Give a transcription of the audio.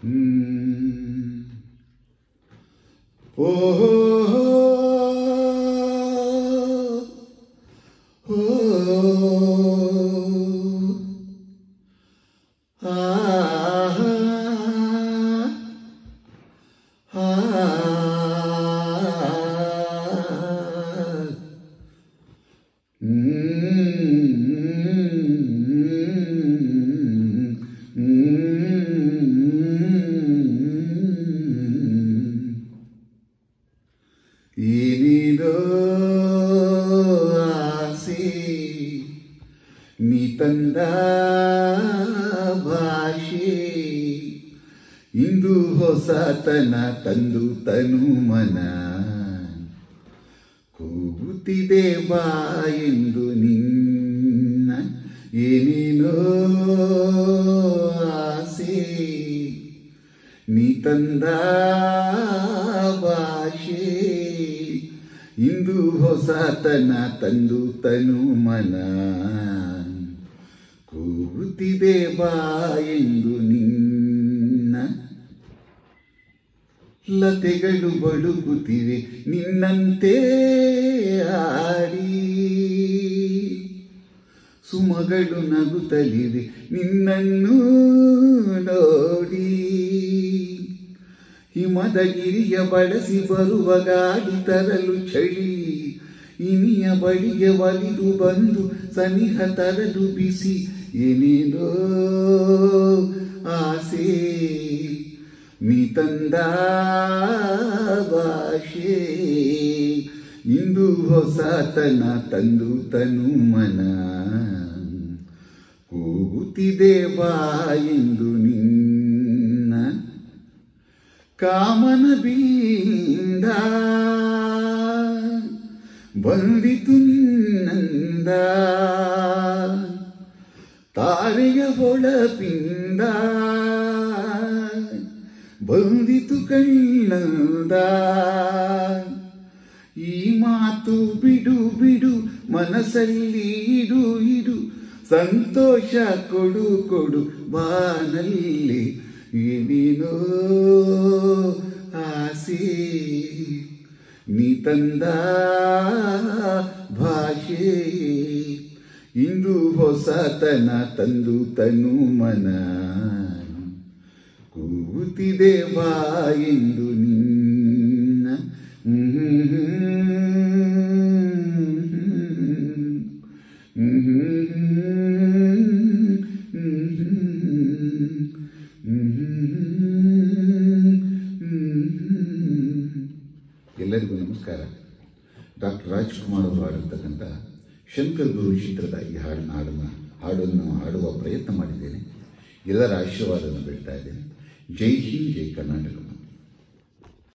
ಹ್ಮ್. ಓ ಓ ಆ ಏನೇನೋ ಆಸೆ ನೀ ತಂದ ಭಾಷೆ ಇಂದು ಹೊಸತನ ತಂದು ತನು ಮನ ಕೂಗುತ್ತಿದೆ ಬಾ ಎಂದು ನಿನ್ನ ಏನೇನೋ ಆಸೆ ನೀ ತಂದ ಭಾಷೆ ಇಂದು ಹೊಸತನ ತಂದು ತನು ಮನ ಕೂಗುತ್ತಿದೆ ಬಾ ಎಂದು ನಿನ್ನ ಲತೆಗಳು ಬಳುಕುತ್ತಿವೆ ನಿನ್ನಂತೆ ಆಡಿ ಸುಮಗಳು ನಗುತ್ತಲಿವೆ ನಿನ್ನನ್ನು ನೋಡಿ ಹಿಮದ ಗಿರಿಯ ಬಳಸಿ ಬರುವ ಗಾಡಿ ತರಲು ಚಳಿ ಇನಿಯ ಬಳಿಗೆ ಒಲಿದು ಬಂದು ಸನಿಹ ತರಲು ಬಿಸಿ ಏನೇನೋ ಆಸೆ ನೀ ತಂದ ಭಾಷೆ ಇಂದು ಹೊಸತನ ತಂದು ತನು ಮನ ಕೂಗುತ್ತಿದೆ ಬಾ ಎಂದು ನಿನ್ನ ಕಾಮನ ಬೀಂದ ಬಂದಿತು ನಿನ್ನಂದ ತಾರೆಯ ಹೊಳಪಿಂದ ಬಂದಿತು ಕಣ್ಣಂದ ಈ ಮಾತು ಬಿಡು ಬಿಡು ಮನಸ್ಸಲ್ಲಿ ಇಡು ಇಡು ಸಂತೋಷ ಕೊಡು ಕೊಡು ಬಾನಲ್ಲಿ ಏನೇನೋ ಆಸೆ ನೀ ತಂದ ಭಾಷೆ ಇಂದು ಹೊಸತನ ತಂದು ತನು ಮನ ಕೂಗುತ್ತಿದೆ ಬಾ ಎಂದು ನಿನ್ನ ಎಲ್ಲರಿಗೂ ನಮಸ್ಕಾರ ಡಾಕ್ಟರ್ ರಾಜ್ಕುಮಾರ್ ಅವರು ಹಾಡಿರ್ತಕ್ಕಂಥ ಶಂಕರ್ ಗುರು ಚಿತ್ರದ ಈ ಹಾಡನ್ನು ಹಾಡನ್ನು ಹಾಡನ್ನು ಹಾಡುವ ಪ್ರಯತ್ನ ಮಾಡಿದ್ದೇನೆ ಎಲ್ಲರ ಆಶೀರ್ವಾದವನ್ನು ಬಿಡ್ತಾ ಇದ್ದೇನೆ ಜೈ ಹಿಂದ್ ಜೈ ಕರ್ನಾಟಕ